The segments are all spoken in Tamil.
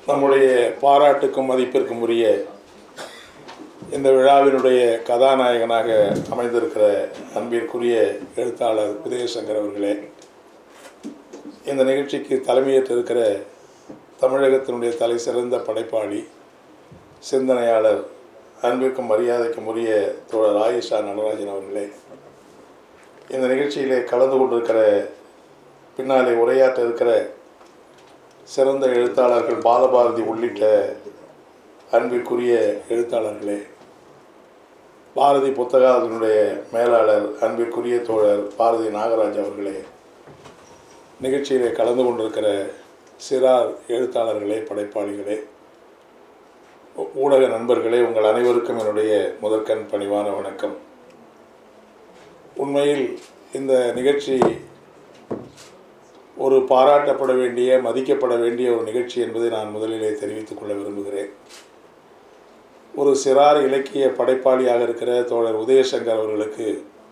நம்முடைய பாராட்டுக்கும் மதிப்பிற்கும் உரிய இந்த விழாவினுடைய கதாநாயகனாக அமைந்திருக்கிற அன்பிற்குரிய எழுத்தாளர் உதயசங்கர் அவர்களே இந்த நிகழ்ச்சிக்கு தலைமையேற்றிருக்கிற தமிழகத்தினுடைய தலை சிறந்த படைப்பாளி சிந்தனையாளர் அன்பிற்கும் மரியாதைக்கும் உரிய தோழர் ஆயிஷா நடராஜன் அவர்களே இந்த நிகழ்ச்சியிலே கலந்து கொண்டிருக்கிற பின்னாலே உரையாற்ற இருக்கிற சிறந்த எழுத்தாளர்கள் பாலபாரதி உள்ளிட்ட அன்பிற்குரிய எழுத்தாளர்களே பாரதி புத்தகாலத்தினுடைய மேலாளர் அன்பிற்குரிய தோழர் பாரதி நாகராஜ் அவர்களே நிகழ்ச்சியிலே கலந்து கொண்டிருக்கிற சிறார் எழுத்தாளர்களே படைப்பாளிகளே ஊடக நண்பர்களே உங்கள் அனைவருக்கும் என்னுடைய முதற்கண் பணிவான வணக்கம் உண்மையில் இந்த நிகழ்ச்சி ஒரு பாராட்டப்பட வேண்டிய மதிக்கப்பட வேண்டிய ஒரு நிகழ்ச்சி என்பதை நான் முதலிலே தெரிவித்துக் கொள்ள விரும்புகிறேன் ஒரு சிறார் இலக்கிய படைப்பாளியாக இருக்கிற தோழர் உதயசங்கர் அவர்களுக்கு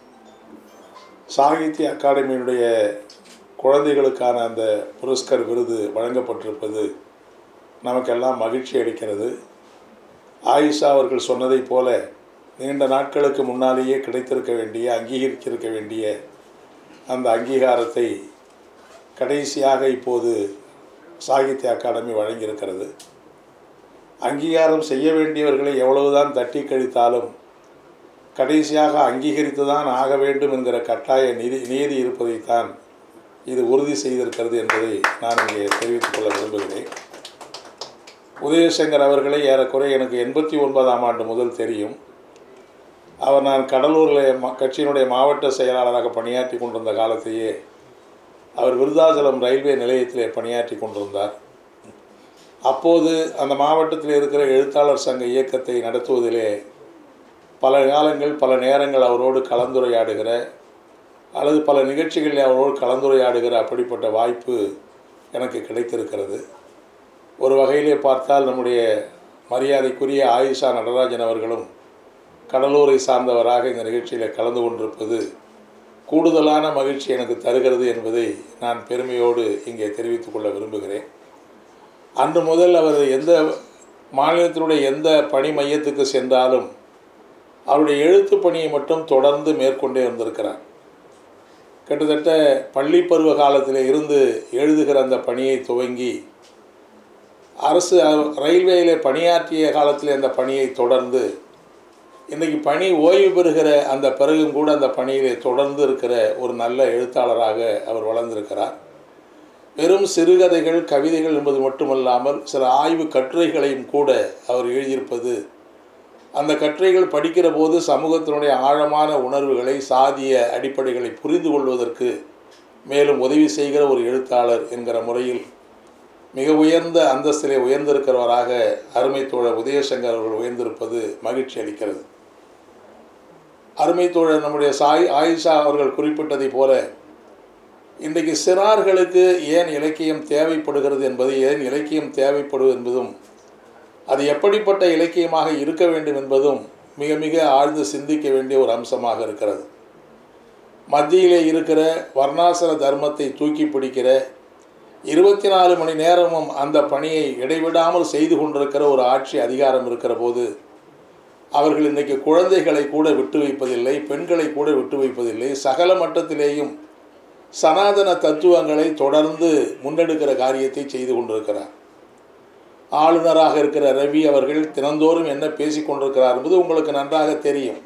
சாகித்ய அகாடமியினுடைய குழந்தைகளுக்கான அந்த புரஸ்கர் விருது வழங்கப்பட்டிருப்பது நமக்கெல்லாம் மகிழ்ச்சி அளிக்கிறது ஆயிஷா அவர்கள் சொன்னதைப் போல நீண்ட நாட்களுக்கு முன்னாலேயே கிடைத்திருக்க வேண்டிய அங்கீகரித்திருக்க வேண்டிய அந்த அங்கீகாரத்தை கடைசியாக இப்போது சாகித்ய அகாடமி வழங்கியிருக்கிறது அங்கீகாரம் செய்ய வேண்டியவர்களை எவ்வளவுதான் தட்டி கழித்தாலும் கடைசியாக அங்கீகரித்து தான் ஆக வேண்டும் என்கிற கட்டாய நிதி நீதி இருப்பதைத்தான் இது உறுதி செய்திருக்கிறது என்பதை நான் இங்கே தெரிவித்துக் கொள்ள விரும்புகிறேன் உதயசங்கர் அவர்களை ஏறக்குறைய எனக்கு எண்பத்தி ஒன்பதாம் ஆண்டு முதல் தெரியும் அவர் நான் கடலூரில் கட்சியினுடைய மாவட்ட செயலாளராக பணியாற்றி கொண்டிருந்த காலத்தையே அவர் விருதாச்சலம் ரயில்வே நிலையத்திலே பணியாற்றி கொண்டிருந்தார் அப்போது அந்த மாவட்டத்தில் இருக்கிற எழுத்தாளர் சங்க இயக்கத்தை நடத்துவதிலே பல காலங்கள் பல நேரங்கள் அவரோடு கலந்துரையாடுகிற அல்லது பல நிகழ்ச்சிகளில் அவரோடு கலந்துரையாடுகிற அப்படிப்பட்ட வாய்ப்பு எனக்கு கிடைத்திருக்கிறது ஒரு வகையிலே பார்த்தால் நம்முடைய மரியாதைக்குரிய ஆயிஷா நடராஜன் அவர்களும் கடலூரை சார்ந்தவராக இந்த நிகழ்ச்சியில் கலந்து கொண்டிருப்பது கூடுதலான மகிழ்ச்சி எனக்கு தருகிறது என்பதை நான் பெருமையோடு இங்கே தெரிவித்துக் கொள்ள விரும்புகிறேன் அன்று முதல் அவர் எந்த மாநிலத்தினுடைய எந்த பணி மையத்துக்கு சென்றாலும் அவருடைய எழுத்து பணியை மட்டும் தொடர்ந்து மேற்கொண்டே வந்திருக்கிறார் கிட்டத்தட்ட பள்ளி பருவ காலத்தில் இருந்து எழுதுகிற அந்த பணியை துவங்கி அரசு ரயில்வேயில் பணியாற்றிய காலத்தில் அந்த பணியை தொடர்ந்து இன்றைக்கி பணி ஓய்வு பெறுகிற அந்த பிறகும் கூட அந்த பணியிலே தொடர்ந்து இருக்கிற ஒரு நல்ல எழுத்தாளராக அவர் வளர்ந்திருக்கிறார் வெறும் சிறுகதைகள் கவிதைகள் என்பது மட்டுமல்லாமல் சில ஆய்வு கட்டுரைகளையும் கூட அவர் எழுதியிருப்பது அந்த கட்டுரைகள் படிக்கிற போது சமூகத்தினுடைய ஆழமான உணர்வுகளை சாதிய அடிப்படைகளை புரிந்து கொள்வதற்கு மேலும் உதவி செய்கிற ஒரு எழுத்தாளர் என்கிற முறையில் மிக உயர்ந்த அந்தஸ்திலே உயர்ந்திருக்கிறவராக அருமை தோழர் உதயசங்கர் அவர்கள் உயர்ந்திருப்பது மகிழ்ச்சி அளிக்கிறது அருமை தோழர் நம்முடைய சாய் ஆயிஷா அவர்கள் குறிப்பிட்டதைப் போல இன்றைக்கு சிறார்களுக்கு ஏன் இலக்கியம் தேவைப்படுகிறது என்பது ஏன் இலக்கியம் தேவைப்படுவது என்பதும் அது எப்படிப்பட்ட இலக்கியமாக இருக்க வேண்டும் என்பதும் மிக மிக ஆழ்ந்து சிந்திக்க வேண்டிய ஒரு அம்சமாக இருக்கிறது மத்தியிலே இருக்கிற வர்ணாசர தர்மத்தை தூக்கி பிடிக்கிற இருபத்தி நாலு மணி நேரமும் அந்த பணியை இடைவிடாமல் செய்து கொண்டிருக்கிற ஒரு ஆட்சி அதிகாரம் இருக்கிற போது அவர்கள் இன்றைக்கு குழந்தைகளை கூட விட்டு வைப்பதில்லை பெண்களை கூட விட்டு வைப்பதில்லை சகல மட்டத்திலேயும் சனாதன தத்துவங்களை தொடர்ந்து முன்னெடுக்கிற காரியத்தை செய்து கொண்டிருக்கிறார் ஆளுநராக இருக்கிற ரவி அவர்கள் தினந்தோறும் என்ன பேசி கொண்டிருக்கிறார் என்பது உங்களுக்கு நன்றாக தெரியும்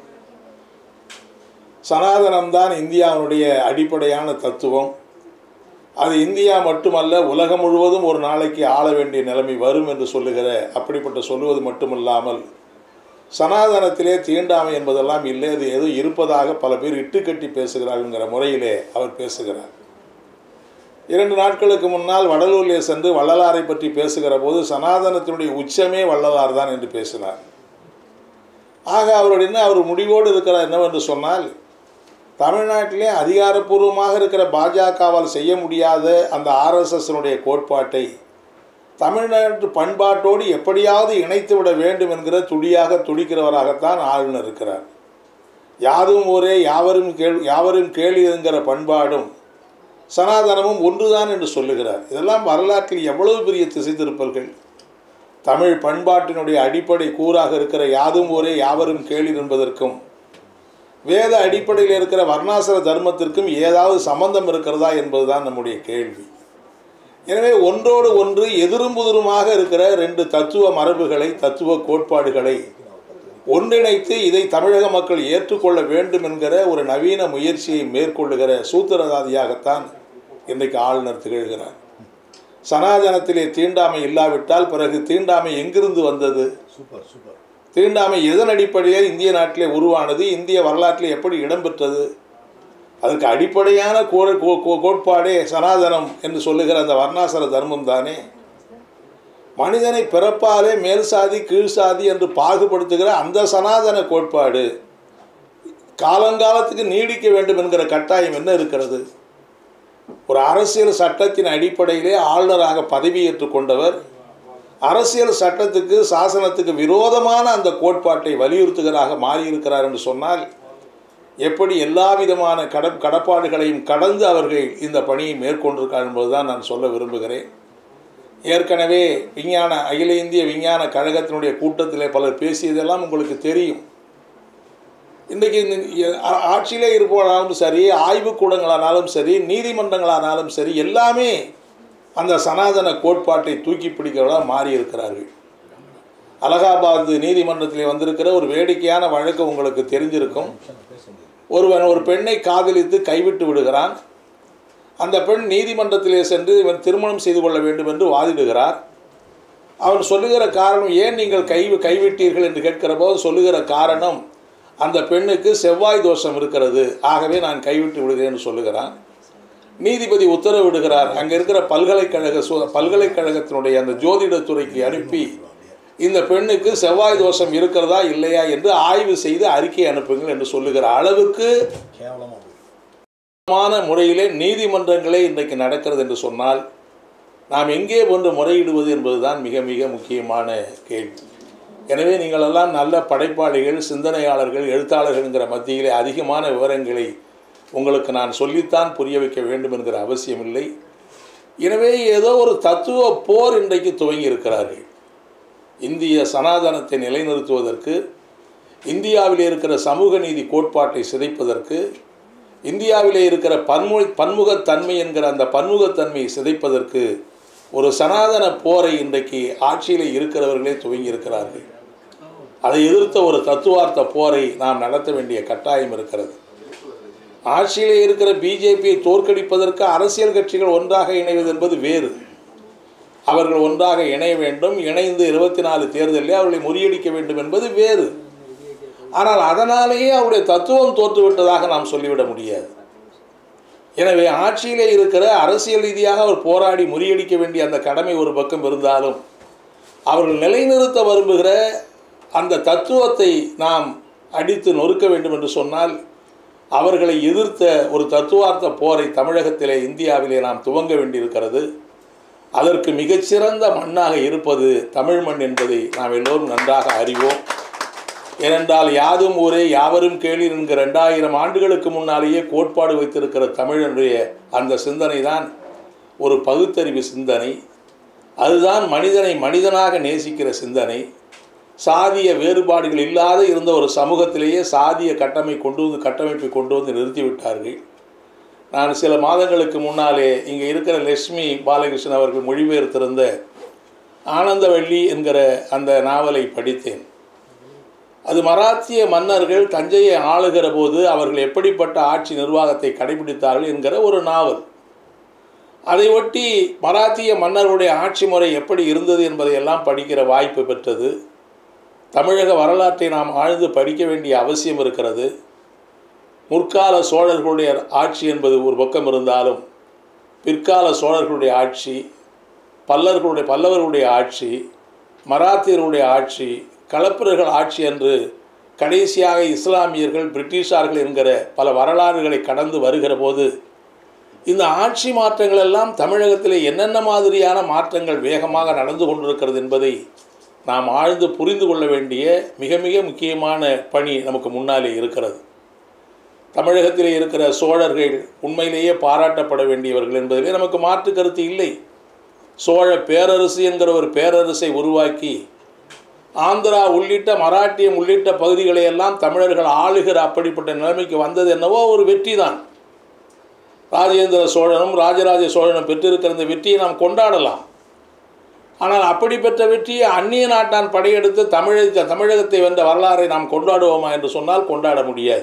சனாதனம்தான் இந்தியாவுடைய அடிப்படையான தத்துவம் அது இந்தியா மட்டுமல்ல உலகம் முழுவதும் ஒரு நாளைக்கு ஆள வேண்டிய நிலைமை வரும் என்று சொல்லுகிற அப்படிப்பட்ட சொல்லுவது மட்டுமல்லாமல் சனாதனத்திலே தீண்டாமை என்பதெல்லாம் இல்லை அது ஏதோ இருப்பதாக பல பேர் இட்டுக்கட்டி பேசுகிறார்கள்ங்கிற முறையிலே அவர் பேசுகிறார் இரண்டு நாட்களுக்கு முன்னால் வடலூரிலே சென்று வள்ளலாரை பற்றி பேசுகிற போது சனாதனத்தினுடைய உச்சமே வள்ளலார் தான் என்று பேசினார் ஆக அவருடைய என்ன அவர் முடிவோடு இருக்கிறார் என்னவென்று சொன்னால் தமிழ்நாட்டிலே அதிகாரப்பூர்வமாக இருக்கிற பாஜகவால் செய்ய முடியாத அந்த ஆர்எஸ்எஸ்னுடைய கோட்பாட்டை தமிழ்நாட்டு பண்பாட்டோடு எப்படியாவது இணைத்து விட வேண்டும் என்கிற துடியாக துடிக்கிறவராகத்தான் ஆளுநர் இருக்கிறார் யாதும் ஒரே யாவரும் கேள் யாவரும் கேள்வி என்கிற பண்பாடும் சனாதனமும் ஒன்றுதான் என்று சொல்லுகிறார் இதெல்லாம் வரலாற்றில் எவ்வளவு பெரிய திசை திருப்பல்கள் தமிழ் பண்பாட்டினுடைய அடிப்படை கூறாக இருக்கிற யாதும் ஊரே யாவரும் கேளீர் என்பதற்கும் வேத அடிப்படையில் இருக்கிற வர்ணாசிர தர்மத்திற்கும் ஏதாவது சம்பந்தம் இருக்கிறதா என்பதுதான் நம்முடைய கேள்வி எனவே ஒன்றோடு ஒன்று எதிரும் புதிருமாக இருக்கிற ரெண்டு தத்துவ மரபுகளை தத்துவ கோட்பாடுகளை ஒன்றிணைத்து இதை தமிழக மக்கள் ஏற்றுக்கொள்ள வேண்டும் என்கிற ஒரு நவீன முயற்சியை மேற்கொள்ளுகிற சூத்திரதாதியாகத்தான் இன்றைக்கு ஆளுநர் திகழ்கிறார் சனாதனத்திலே தீண்டாமை இல்லாவிட்டால் பிறகு தீண்டாமை எங்கிருந்து வந்தது சூப்பர் சூப்பர் தீண்டாமை எதன் அடிப்படையில் இந்திய நாட்டிலே உருவானது இந்திய வரலாற்றில் எப்படி இடம்பெற்றது அதற்கு அடிப்படையான கோ- கோ- கோ- கோட்பாடே சனாதனம் என்று சொல்லுகிற அந்த வர்ணாசிர தர்மம் தானே மனிதனை பிறப்பாலே மேல் சாதி கீழ் சாதி என்று பாகுபடுத்துகிற அந்த சனாதன கோட்பாடு காலங்காலத்துக்கு நீடிக்க வேண்டும் என்கிற கட்டாயம் என்ன இருக்கிறது ஒரு அரசியல் சட்டத்தின் அடிப்படையிலே ஆளுநராக பதவியேற்றுக் கொண்டவர் அரசியல் சட்டத்துக்கு சாசனத்துக்கு விரோதமான அந்த கோட்பாட்டை வலியுறுத்துகிறாக மாறியிருக்கிறார் என்று சொன்னால் எப்படி எல்லா விதமான கட கடப்பாடுகளையும் கடந்து அவர்கள் இந்த பணியை மேற்கொண்டிருக்கார் என்பதுதான் நான் சொல்ல விரும்புகிறேன் ஏற்கனவே விஞ்ஞான அகில இந்திய விஞ்ஞான கழகத்தினுடைய கூட்டத்திலே பலர் பேசியதெல்லாம் உங்களுக்கு தெரியும் இன்றைக்கு இந்த ஆ- ஆட்சியிலே இருப்பவர்களாலும் சரி ஆய்வுக்கூடங்களானாலும் சரி நீதிமன்றங்களானாலும் சரி எல்லாமே அந்த சனாதன கோட்பாட்டை தூக்கி பிடிக்கிறவர்களாக மாறி இருக்கிறார்கள் அலகாபாத் நீதிமன்றத்திலே வந்திருக்கிற ஒரு வேடிக்கையான வழக்கு உங்களுக்கு தெரிஞ்சிருக்கும் ஒருவன் ஒரு பெண்ணை காதலித்து கைவிட்டு விடுகிறான் அந்த பெண் நீதிமன்றத்திலே சென்று இவன் திருமணம் செய்து கொள்ள வேண்டும் என்று வாதிடுகிறார் அவன் சொல்லுகிற காரணம் ஏன் நீங்கள் கை கைவிட்டீர்கள் என்று கேட்கிற போது சொல்லுகிற காரணம் அந்த பெண்ணுக்கு செவ்வாய் தோஷம் இருக்கிறது ஆகவே நான் கைவிட்டு விடுகிறேன் என்று சொல்லுகிறான் நீதிபதி உத்தரவிடுகிறார் அங்கே இருக்கிற பல்கலைக்கழக சு பல்கலைக்கழகத்தினுடைய அந்த ஜோதிடத்துறைக்கு அனுப்பி இந்த பெண்ணுக்கு செவ்வாய் தோஷம் இருக்கிறதா இல்லையா என்று ஆய்வு செய்து அறிக்கை அனுப்புங்கள் என்று சொல்லுகிற அளவுக்கு கேவலமாக போகுது மான முறையிலே நீதிமன்றங்களே இன்றைக்கு நடக்கிறது என்று சொன்னால் நாம் எங்கே கொண்டு முறையிடுவது என்பதுதான் மிக மிக முக்கியமான கேள்வி எனவே நீங்கள் எல்லாம் நல்ல படைப்பாளிகள் சிந்தனையாளர்கள் எழுத்தாளர்கள்ங்கிற மத்தியிலே அதிகமான விவரங்களை உங்களுக்கு நான் சொல்லித்தான் புரிய வைக்க வேண்டும் என்கிற அவசியமில்லை எனவே ஏதோ ஒரு தத்துவ போர் இன்றைக்கு துவங்கி இருக்கிறார்கள் இந்திய சனாதனத்தை நிலைநிறுத்துவதற்கு இந்தியாவிலே இருக்கிற சமூக நீதி கோட்பாட்டை சிதைப்பதற்கு இந்தியாவிலே இருக்கிற பன்மொழி பன்முகத்தன்மை என்கிற அந்த பன்முகத்தன்மையை சிதைப்பதற்கு ஒரு சனாதன போரை இன்றைக்கு ஆட்சியில் இருக்கிறவர்களே துவங்கி இருக்கிறார்கள் அதை எதிர்த்த ஒரு தத்துவார்த்த போரை நாம் நடத்த வேண்டிய கட்டாயம் இருக்கிறது ஆட்சியிலே இருக்கிற பிஜேபியை தோற்கடிப்பதற்கு அரசியல் கட்சிகள் ஒன்றாக இணைவது என்பது வேறு அவர்கள் ஒன்றாக இணைய வேண்டும் இணைந்து இருபத்தி நாலு தேர்தலில் அவர்களை முறியடிக்க வேண்டும் என்பது வேறு ஆனால் அதனாலேயே அவருடைய தத்துவம் தோற்றுவிட்டதாக நாம் சொல்லிவிட முடியாது எனவே ஆட்சியிலே இருக்கிற அரசியல் ரீதியாக அவர் போராடி முறியடிக்க வேண்டிய அந்த கடமை ஒரு பக்கம் இருந்தாலும் அவர்கள் நிலைநிறுத்த விரும்புகிற அந்த தத்துவத்தை நாம் அடித்து நொறுக்க வேண்டும் என்று சொன்னால் அவர்களை எதிர்த்த ஒரு தத்துவார்த்த போரை தமிழகத்திலே இந்தியாவிலே நாம் துவங்க வேண்டியிருக்கிறது அதற்கு மிகச்சிறந்த மண்ணாக இருப்பது தமிழ் மண் என்பதை நாம் எல்லோரும் நன்றாக அறிவோம் ஏனென்றால் யாதும் ஊரே யாவரும் கேளீர் என்கிற ரெண்டாயிரம் ஆண்டுகளுக்கு முன்னாலேயே கோட்பாடு வைத்திருக்கிற தமிழனுடைய அந்த சிந்தனை தான் ஒரு பகுத்தறிவு சிந்தனை அதுதான் மனிதனை மனிதனாக நேசிக்கிற சிந்தனை சாதிய வேறுபாடுகள் இல்லாத இருந்த ஒரு சமூகத்திலேயே சாதிய கட்டமை கொண்டு வந்து கட்டமைப்பை கொண்டு வந்து நிறுத்திவிட்டார்கள் நான் சில மாதங்களுக்கு முன்னாலே இங்கே இருக்கிற லட்சுமி பாலகிருஷ்ணன் அவர்கள் மொழிபெயர்த்திருந்த ஆனந்தவள்ளி என்கிற அந்த நாவலை படித்தேன் அது மராத்திய மன்னர்கள் தஞ்சையை ஆளுகிற போது அவர்கள் எப்படிப்பட்ட ஆட்சி நிர்வாகத்தை கடைபிடித்தார்கள் என்கிற ஒரு நாவல் அதை ஒட்டி மராத்திய மன்னர்களுடைய ஆட்சி முறை எப்படி இருந்தது என்பதையெல்லாம் படிக்கிற வாய்ப்பு பெற்றது தமிழக வரலாற்றை நாம் ஆழ்ந்து படிக்க வேண்டிய அவசியம் இருக்கிறது முற்கால சோழர்களுடைய ஆட்சி என்பது ஒரு பக்கம் இருந்தாலும் பிற்கால சோழர்களுடைய ஆட்சி பல்லர்களுடைய பல்லவர்களுடைய ஆட்சி மராத்தியர்களுடைய ஆட்சி களப்பிரர்கள் ஆட்சி என்று கடைசியாக இஸ்லாமியர்கள் பிரிட்டிஷார்கள் என்கிற பல வரலாறுகளை கடந்து வருகிற போது இந்த ஆட்சி மாற்றங்கள் எல்லாம் தமிழகத்தில் என்னென்ன மாதிரியான மாற்றங்கள் வேகமாக நடந்து கொண்டிருக்கிறது என்பதை நாம் ஆழ்ந்து புரிந்து கொள்ள வேண்டிய மிக மிக முக்கியமான பணி நமக்கு முன்னாலே இருக்கிறது தமிழகத்திலே இருக்கிற சோழர்கள் உண்மையிலேயே பாராட்டப்பட வேண்டியவர்கள் என்பதிலே நமக்கு மாற்று கருத்து இல்லை சோழ பேரரசு என்கிற ஒரு பேரரசை உருவாக்கி ஆந்திரா உள்ளிட்ட மராட்டியம் உள்ளிட்ட பகுதிகளை எல்லாம் தமிழர்கள் ஆளுகிற அப்படிப்பட்ட நிலைமைக்கு வந்தது என்னவோ ஒரு வெற்றி தான் ராஜேந்திர சோழனும் ராஜராஜ சோழனும் பெற்றிருக்கிற இந்த வெற்றியை நாம் கொண்டாடலாம் ஆனால் அப்படி பெற்ற வெற்றியை அந்நிய நாட்டான் படையெடுத்து தமிழக தமிழகத்தை வென்ற வரலாறை நாம் கொண்டாடுவோமா என்று சொன்னால் கொண்டாட முடியாது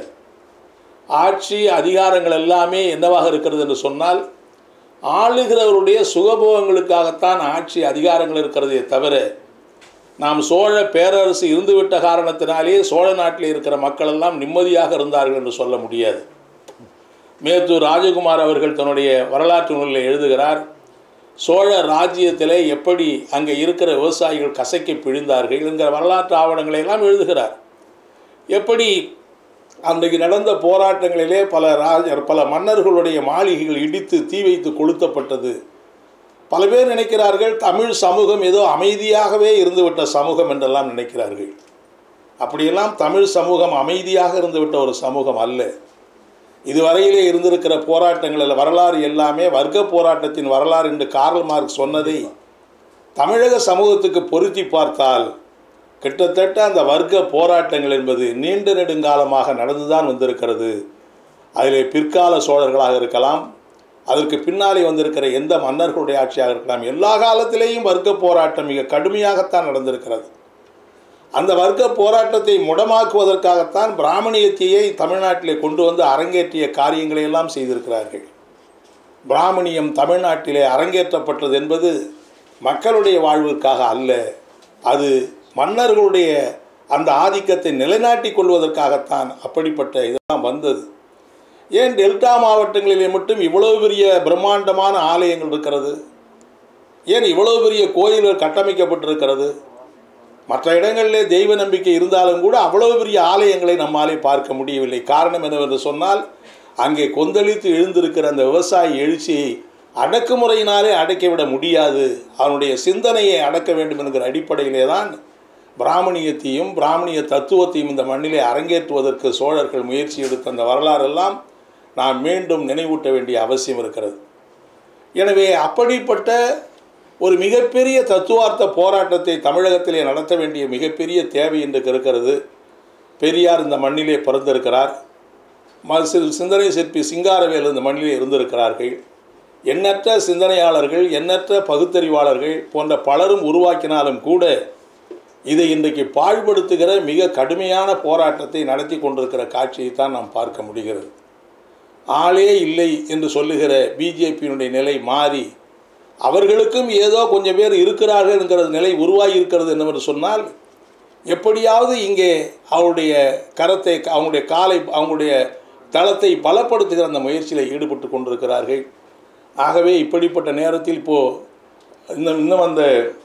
ஆட்சி அதிகாரங்கள் எல்லாமே என்னவாக இருக்கிறது என்று சொன்னால் ஆளுகிறவருடைய சுகபோகங்களுக்காகத்தான் ஆட்சி அதிகாரங்கள் இருக்கிறதே தவிர நாம் சோழ பேரரசு இருந்துவிட்ட காரணத்தினாலே சோழ நாட்டில் இருக்கிற மக்கள் எல்லாம் நிம்மதியாக இருந்தார்கள் என்று சொல்ல முடியாது மேத்தூர் ராஜகுமார் அவர்கள் தன்னுடைய வரலாற்று நூலில் எழுதுகிறார் சோழ ராஜ்யத்திலே எப்படி அங்கே இருக்கிற விவசாயிகள் கசக்கி பிழிந்தார்கள் என்கிற வரலாற்று ஆவணங்களை எல்லாம் எழுதுகிறார் எப்படி அன்றைக்கு நடந்த போராட்டங்களிலே பல ராஜ பல மன்னர்களுடைய மாளிகைகள் இடித்து தீ வைத்து கொளுத்தப்பட்டது பல பேர் நினைக்கிறார்கள் தமிழ் சமூகம் ஏதோ அமைதியாகவே இருந்துவிட்ட சமூகம் என்றெல்லாம் நினைக்கிறார்கள் அப்படியெல்லாம் தமிழ் சமூகம் அமைதியாக இருந்துவிட்ட ஒரு சமூகம் அல்ல இதுவரையிலே இருந்திருக்கிற போராட்டங்களில் வரலாறு எல்லாமே வர்க்க போராட்டத்தின் வரலாறு என்று கார்ல் மார்க் சொன்னதை தமிழக சமூகத்துக்கு பொருத்தி பார்த்தால் கிட்டத்தட்ட அந்த வர்க்க போராட்டங்கள் என்பது நீண்ட நெடுங்காலமாக நடந்துதான் வந்திருக்கிறது அதிலே பிற்கால சோழர்களாக இருக்கலாம் அதற்கு பின்னாலே வந்திருக்கிற எந்த மன்னர்களுடைய ஆட்சியாக இருக்கலாம் எல்லா காலத்திலேயும் வர்க்க போராட்டம் மிக கடுமையாகத்தான் நடந்திருக்கிறது அந்த வர்க்க போராட்டத்தை முடமாக்குவதற்காகத்தான் பிராமணியத்தையை தமிழ்நாட்டிலே கொண்டு வந்து அரங்கேற்றிய காரியங்களை எல்லாம் செய்திருக்கிறார்கள் பிராமணியம் தமிழ்நாட்டிலே அரங்கேற்றப்பட்டது என்பது மக்களுடைய வாழ்விற்காக அல்ல அது மன்னர்களுடைய அந்த ஆதிக்கத்தை நிலைநாட்டிக் கொள்வதற்காகத்தான் அப்படிப்பட்ட இதெல்லாம் வந்தது ஏன் டெல்டா மாவட்டங்களிலே மட்டும் இவ்வளவு பெரிய பிரம்மாண்டமான ஆலயங்கள் இருக்கிறது ஏன் இவ்வளவு பெரிய கோயில்கள் கட்டமைக்கப்பட்டிருக்கிறது மற்ற இடங்களிலே தெய்வ நம்பிக்கை இருந்தாலும் கூட அவ்வளவு பெரிய ஆலயங்களை நம்மாலே பார்க்க முடியவில்லை காரணம் என்னவென்று சொன்னால் அங்கே கொந்தளித்து எழுந்திருக்கிற அந்த விவசாய எழுச்சியை அடக்குமுறையினாலே அடக்கிவிட முடியாது அவனுடைய சிந்தனையை அடக்க வேண்டும் என்கிற அடிப்படையிலே தான் பிராமணியத்தையும் பிராமணிய தத்துவத்தையும் இந்த மண்ணிலே அரங்கேற்றுவதற்கு சோழர்கள் முயற்சி எடுத்த அந்த வரலாறெல்லாம் நாம் மீண்டும் நினைவூட்ட வேண்டிய அவசியம் இருக்கிறது எனவே அப்படிப்பட்ட ஒரு மிகப்பெரிய தத்துவார்த்த போராட்டத்தை தமிழகத்திலே நடத்த வேண்டிய மிகப்பெரிய தேவை இன்றைக்கு இருக்கிறது பெரியார் இந்த மண்ணிலே பிறந்திருக்கிறார் ம சி- சிந்தனை சிற்பி சிங்காரவேல் இந்த மண்ணிலே இருந்திருக்கிறார்கள் எண்ணற்ற சிந்தனையாளர்கள் எண்ணற்ற பகுத்தறிவாளர்கள் போன்ற பலரும் உருவாக்கினாலும் கூட இதை இன்றைக்கு பாழ்படுத்துகிற மிக கடுமையான போராட்டத்தை நடத்தி கொண்டிருக்கிற காட்சியை தான் நாம் பார்க்க முடிகிறது ஆளே இல்லை என்று சொல்லுகிற பிஜேபியினுடைய நிலை மாறி அவர்களுக்கும் ஏதோ கொஞ்சம் பேர் இருக்கிறார்கள் என்கிற நிலை உருவாகி இருக்கிறது என்னவென்று சொன்னால் எப்படியாவது இங்கே அவருடைய கரத்தை அவங்களுடைய காலை அவங்களுடைய தளத்தை பலப்படுத்துகிற அந்த முயற்சியில் ஈடுபட்டு கொண்டிருக்கிறார்கள் ஆகவே இப்படிப்பட்ட நேரத்தில் இப்போது இன்னும் இன்னும் அந்த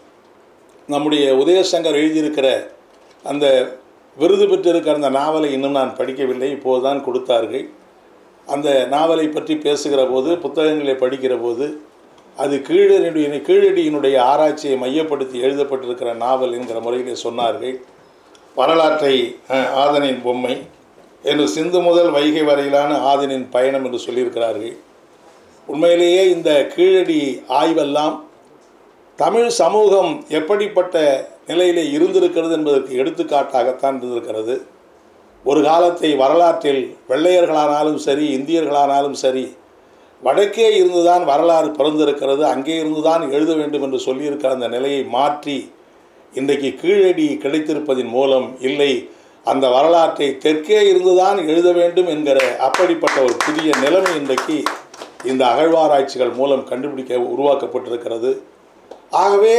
நம்முடைய உதயசங்கர் எழுதியிருக்கிற அந்த விருது பெற்றிருக்கிற அந்த நாவலை இன்னும் நான் படிக்கவில்லை இப்போது தான் கொடுத்தார்கள் அந்த நாவலை பற்றி பேசுகிற போது புத்தகங்களை படிக்கிற போது அது கீழடியினுடைய கீழடியினுடைய ஆராய்ச்சியை மையப்படுத்தி எழுதப்பட்டிருக்கிற நாவல் என்கிற முறையிலே சொன்னார்கள் வரலாற்றை அஹ், ஆதனின் பொம்மை என்று சிந்து முதல் வைகை வரையிலான ஆதனின் பயணம் என்று சொல்லியிருக்கிறார்கள் உண்மையிலேயே இந்த கீழடி ஆய்வெல்லாம் தமிழ் சமூகம் எப்படிப்பட்ட நிலையிலே இருந்திருக்கிறது என்பதற்கு எடுத்துக்காட்டாகத்தான் இருந்திருக்கிறது ஒரு காலத்தை வரலாற்றில் வெள்ளையர்களானாலும் சரி இந்தியர்களானாலும் சரி வடக்கே இருந்துதான் வரலாறு பிறந்திருக்கிறது அங்கே இருந்துதான் எழுத வேண்டும் என்று சொல்லியிருக்கிற அந்த நிலையை மாற்றி இன்றைக்கு கீழடி கிடைத்திருப்பதின் மூலம் இல்லை அந்த வரலாற்றை தெற்கே இருந்துதான் எழுத வேண்டும் என்கிற அப்படிப்பட்ட ஒரு புதிய நிலைமை இன்றைக்கு இந்த அகழ்வாராய்ச்சிகள் மூலம் கண்டுபிடிக்க உருவாக்கப்பட்டிருக்கிறது ஆகவே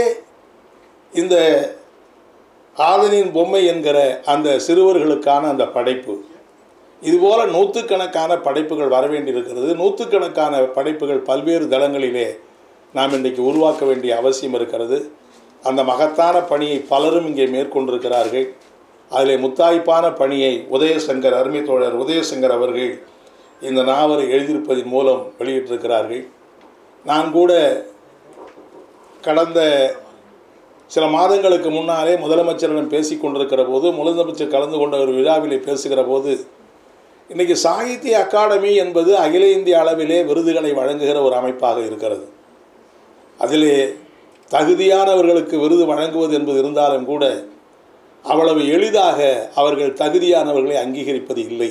இந்த ஆதனின் பொம்மை என்கிற அந்த சிறுவர்களுக்கான அந்த படைப்பு இதுபோல நூற்றுக்கணக்கான படைப்புகள் வர வேண்டியிருக்கிறது நூற்றுக்கணக்கான படைப்புகள் பல்வேறு தளங்களிலே நாம் இன்றைக்கு உருவாக்க வேண்டிய அவசியம் இருக்கிறது அந்த மகத்தான பணியை பலரும் இங்கே மேற்கொண்டிருக்கிறார்கள் அதில் முத்தாய்ப்பான பணியை உதயசங்கர் அருமை தோழர் உதயசங்கர் அவர்கள் இந்த நாவலை எழுதியிருப்பதன் மூலம் வெளியிட்டிருக்கிறார்கள் நான் கூட கடந்த சில மாதங்களுக்கு முன்னாலே முதலமைச்சரிடம் பேசி கொண்டிருக்கிற போது முதலமைச்சர் கலந்து கொண்ட ஒரு விழாவிலே பேசுகிற போது இன்றைக்கி சாகித்ய அகாடமி என்பது அகில இந்திய அளவிலே விருதுகளை வழங்குகிற ஒரு அமைப்பாக இருக்கிறது அதிலே தகுதியானவர்களுக்கு விருது வழங்குவது என்பது இருந்தாலும் கூட அவ்வளவு எளிதாக அவர்கள் தகுதியானவர்களை அங்கீகரிப்பது இல்லை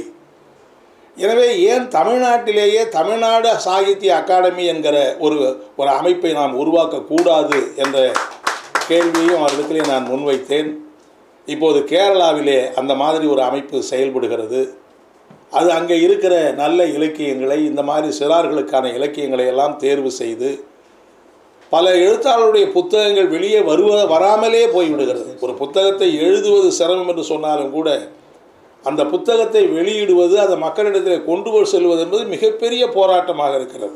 எனவே ஏன் தமிழ்நாட்டிலேயே தமிழ்நாடு சாகித்ய அகாடமி என்கிற ஒரு ஒரு அமைப்பை நாம் உருவாக்கக்கூடாது என்ற கேள்வியையும் அவரிடத்திலே நான் முன்வைத்தேன் இப்போது கேரளாவிலே அந்த மாதிரி ஒரு அமைப்பு செயல்படுகிறது அது அங்கே இருக்கிற நல்ல இலக்கியங்களை இந்த மாதிரி சிறார்களுக்கான இலக்கியங்களை எல்லாம் தேர்வு செய்து பல எழுத்தாளருடைய புத்தகங்கள் வெளியே வருவ வராமலே போய்விடுகிறது ஒரு புத்தகத்தை எழுதுவது சிரமம் என்று சொன்னாலும் கூட அந்த புத்தகத்தை வெளியிடுவது அதை மக்களிடத்தில் கொண்டு போய் செல்வது என்பது மிகப்பெரிய போராட்டமாக இருக்கிறது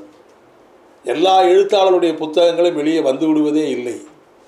எல்லா எழுத்தாளருடைய புத்தகங்களும் வெளியே வந்து விடுவதே இல்லை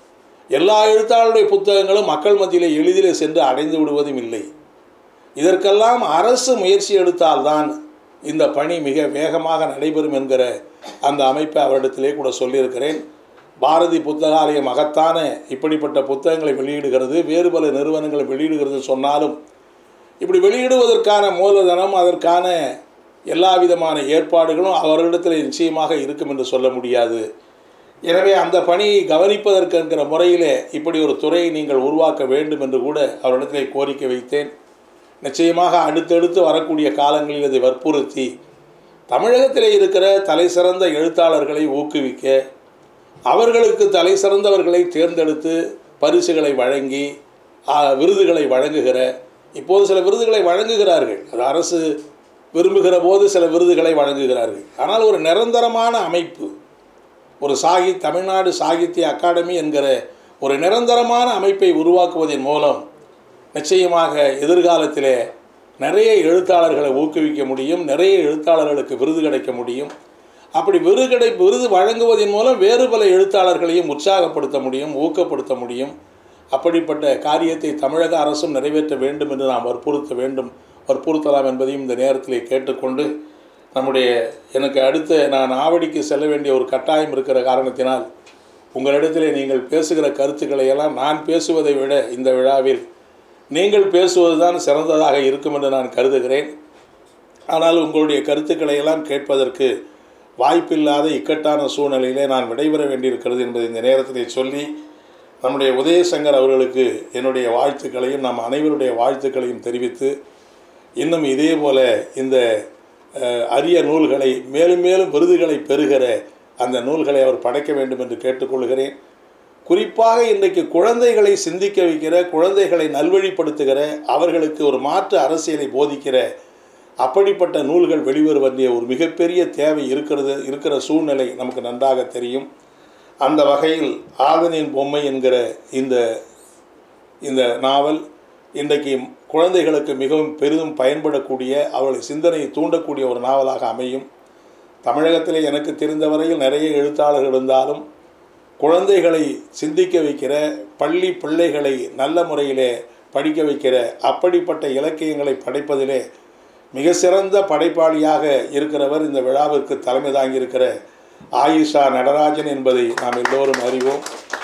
எல்லா எழுத்தாளருடைய புத்தகங்களும் மக்கள் மத்தியில் எளிதில் சென்று அடைந்து விடுவதும் இல்லை இதற்கெல்லாம் அரசு முயற்சி எடுத்தால்தான் இந்த பணி மிக வேகமாக நடைபெறும் என்கிற அந்த அமைப்பை அவரிடத்திலே கூட சொல்லியிருக்கிறேன் பாரதி புத்தகாலயம் மகத்தான இப்படிப்பட்ட புத்தகங்களை வெளியிடுகிறது வேறு பல நிறுவனங்களை வெளியிடுகிறது சொன்னாலும் இப்படி வெளியிடுவதற்கான மூலதனம் அதற்கான எல்லா விதமான ஏற்பாடுகளும் அவர்களிடத்தில் நிச்சயமாக இருக்கும் என்று சொல்ல முடியாது எனவே அந்த பணியை கவனிப்பதற்கென்கிற முறையிலே இப்படி ஒரு துறையை நீங்கள் உருவாக்க வேண்டும் என்று கூட அவரிடத்திலே கோரிக்கை வைத்தேன் நிச்சயமாக அடுத்தடுத்து வரக்கூடிய காலங்களில் இதை வற்புறுத்தி தமிழகத்தில் இருக்கிற தலை சிறந்த எழுத்தாளர்களை ஊக்குவிக்க அவர்களுக்கு தலை சிறந்தவர்களை தேர்ந்தெடுத்து பரிசுகளை வழங்கி விருதுகளை வழங்குகிற இப்போது சில விருதுகளை வழங்குகிறார்கள் அது அரசு விரும்புகிற போது சில விருதுகளை வழங்குகிறார்கள் ஆனால் ஒரு நிரந்தரமான அமைப்பு ஒரு சாகி தமிழ்நாடு சாகித்ய அகாடமி என்கிற ஒரு நிரந்தரமான அமைப்பை உருவாக்குவதன் மூலம் நிச்சயமாக எதிர்காலத்திலே நிறைய எழுத்தாளர்களை ஊக்குவிக்க முடியும் நிறைய எழுத்தாளர்களுக்கு விருது கிடைக்க முடியும் அப்படி விருது கிடை விருது வழங்குவதன் மூலம் வேறு பல எழுத்தாளர்களையும் உற்சாகப்படுத்த முடியும் ஊக்கப்படுத்த முடியும் அப்படிப்பட்ட காரியத்தை தமிழக அரசும் நிறைவேற்ற வேண்டும் என்று நாம் வற்புறுத்த வேண்டும் வற்புறுத்தலாம் என்பதையும் இந்த நேரத்தில் கேட்டுக்கொண்டு நம்முடைய எனக்கு அடுத்த நான் ஆவடிக்கு செல்ல வேண்டிய ஒரு கட்டாயம் இருக்கிற காரணத்தினால் உங்களிடத்திலே நீங்கள் பேசுகிற கருத்துக்களை எல்லாம் நான் பேசுவதை விட இந்த விழாவில் நீங்கள் பேசுவது தான் சிறந்ததாக இருக்கும் என்று நான் கருதுகிறேன் ஆனால் உங்களுடைய கருத்துக்களை எல்லாம் கேட்பதற்கு வாய்ப்பில்லாத இக்கட்டான சூழ்நிலையிலே நான் விடைபெற வேண்டியிருக்கிறது என்பதை இந்த நேரத்திலே சொல்லி நம்முடைய உதயசங்கர் அவர்களுக்கு என்னுடைய வாழ்த்துக்களையும் நம் அனைவருடைய வாழ்த்துக்களையும் தெரிவித்து இன்னும் இதே போல இந்த அரிய நூல்களை மேலும் மேலும் விருதுகளை பெறுகிற அந்த நூல்களை அவர் படைக்க வேண்டும் என்று கேட்டுக்கொள்கிறேன் குறிப்பாக இன்றைக்கு குழந்தைகளை சிந்திக்க வைக்கிற குழந்தைகளை நல்வழிப்படுத்துகிற அவர்களுக்கு ஒரு மாற்று அரசியலை போதிக்கிற அப்படிப்பட்ட நூல்கள் வெளிவர வேண்டிய ஒரு மிகப்பெரிய தேவை இருக்கிறது இருக்கிற சூழ்நிலை நமக்கு நன்றாக தெரியும் அந்த வகையில் ஆதனின் பொம்மை என்கிற இந்த இந்த நாவல் இன்றைக்கு குழந்தைகளுக்கு மிகவும் பெரிதும் பயன்படக்கூடிய அவர்களை சிந்தனையை தூண்டக்கூடிய ஒரு நாவலாக அமையும் தமிழகத்திலே எனக்கு தெரிந்த வரையில் நிறைய எழுத்தாளர்கள் இருந்தாலும் குழந்தைகளை சிந்திக்க வைக்கிற பள்ளி பிள்ளைகளை நல்ல முறையிலே படிக்க வைக்கிற அப்படிப்பட்ட இலக்கியங்களை படைப்பதிலே மிக சிறந்த படைப்பாளியாக இருக்கிறவர் இந்த விழாவிற்கு தலைமை தாங்கியிருக்கிற ஆயிஷா நடராஜன் என்பதை நாம் எல்லோரும் அறிவோம்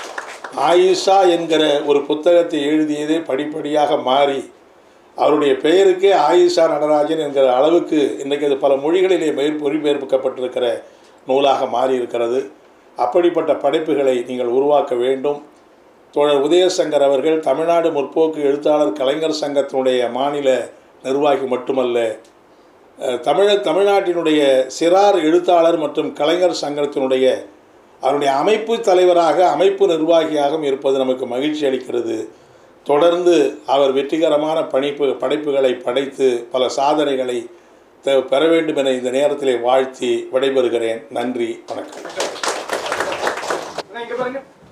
ஆயிஷா என்கிற ஒரு புத்தகத்தை எழுதியதே படிப்படியாக மாறி அவருடைய பெயருக்கே ஆயிஷா நடராஜன் என்கிற அளவுக்கு இன்றைக்கு அது பல மொழிகளிலே மேற் மொழிபெயர்க்கப்பட்டிருக்கிற நூலாக மாறி இருக்கிறது அப்படிப்பட்ட படைப்புகளை நீங்கள் உருவாக்க வேண்டும் தோழர் உதயசங்கர் அவர்கள் தமிழ்நாடு முற்போக்கு எழுத்தாளர் கலைஞர் சங்கத்தினுடைய மாநில நிர்வாகி மட்டுமல்ல தமிழ தமிழ்நாட்டினுடைய சிறார் எழுத்தாளர் மற்றும் கலைஞர் சங்கத்தினுடைய அவருடைய அமைப்பு தலைவராக அமைப்பு நிர்வாகியாகவும் இருப்பது நமக்கு மகிழ்ச்சி அளிக்கிறது தொடர்ந்து அவர் வெற்றிகரமான பணிப்பு படைப்புகளை படைத்து பல சாதனைகளை பெற வேண்டும் என இந்த நேரத்திலே வாழ்த்தி விடைபெறுகிறேன் நன்றி வணக்கம் இங்க பாருங்க